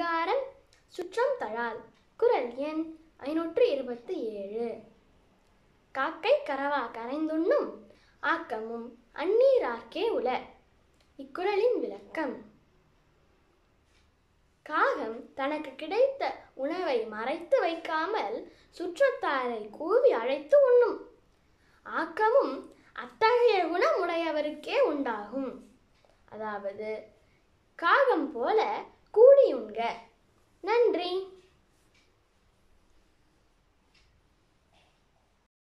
அதிகாரம் சுற்றம் தழால் குரல் எண் ஐநூற்று இருபத்தி ஏழு காக்கை கரவா கரைந்துண்ணும் ஆக்கமும் அந்நீரார்க்கே உல இக்குறளின் விளக்கம் காகம் தனக்கு கிடைத்த உணவை மறைத்து வைக்காமல் சுற்றத்தாரை கூவி அழைத்து உண்ணும் ஆக்கமும் அத்தகைய குணமுடையவருக்கே உண்டாகும் அதாவது காகம் போல கூடி உண்க நன்றி